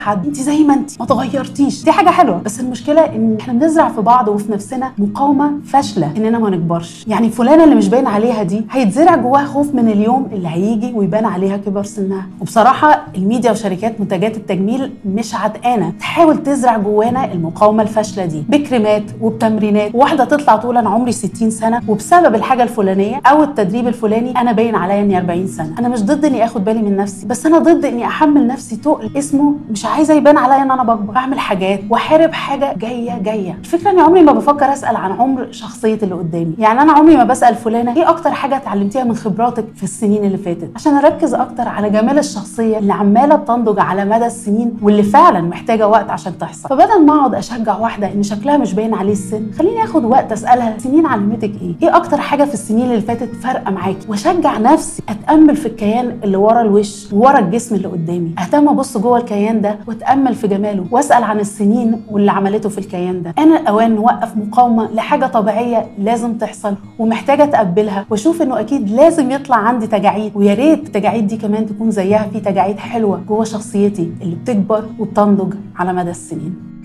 حد انت زي ما انت ما تغيرتيش دي حاجه حلوه بس المشكله ان احنا بنزرع في بعض وفي نفسنا مقاومه فاشله اننا ما نكبرش يعني فلانه اللي مش باين عليها دي هيتزرع جواها خوف من اليوم اللي هيجي ويبان عليها كبر سنها وبصراحه الميديا وشركات منتجات التجميل مش عتقانه تحاول تزرع جوانا المقاومه الفاشله دي بكريمات وبتمرينات واحده تطلع تقول انا عمري 60 سنه وبسبب الحاجه الفلانيه او التدريب الفلاني انا باين عليا اني 40 سنه انا مش ضد اني اخد بالي من نفسي بس انا ضد اني احمل نفسي تقل اسمه مش عايزه يبان عليا ان انا بكبر اعمل حاجات واحارب حاجه جايه جايه الفكره اني عمري ما بفكر اسال عن عمر شخصيه اللي قدامي يعني انا عمري ما بسال فلانه ايه اكتر حاجه اتعلمتيها من خبراتك في السنين اللي فاتت عشان اركز اكتر على جمال الشخصيه اللي عماله بتنضج على مدى السنين واللي فعلا محتاجه وقت عشان تحصل فبدل ما اقعد اشجع واحده ان شكلها مش باين عليه السن خليني اخد وقت اسالها سنين علمتك ايه ايه اكتر حاجه في السنين اللي فاتت فارقه معاكي واشجع نفسي اتامل في الكيان اللي ورا الوش ورا الجسم اللي قدامي اهتم ابص جوه الكيان ده واتامل في جماله واسال عن السنين واللي عملته في الكيان ده انا الاوان نوقف مقاومه لحاجه طبيعيه لازم تحصل ومحتاجه اتقبلها واشوف انه اكيد لازم يطلع عندي تجاعيد ويا ريت التجاعيد دي كمان تكون زيها في تجاعيد حلوه جوه شخصيتي اللي بتكبر وبتنضج على مدى السنين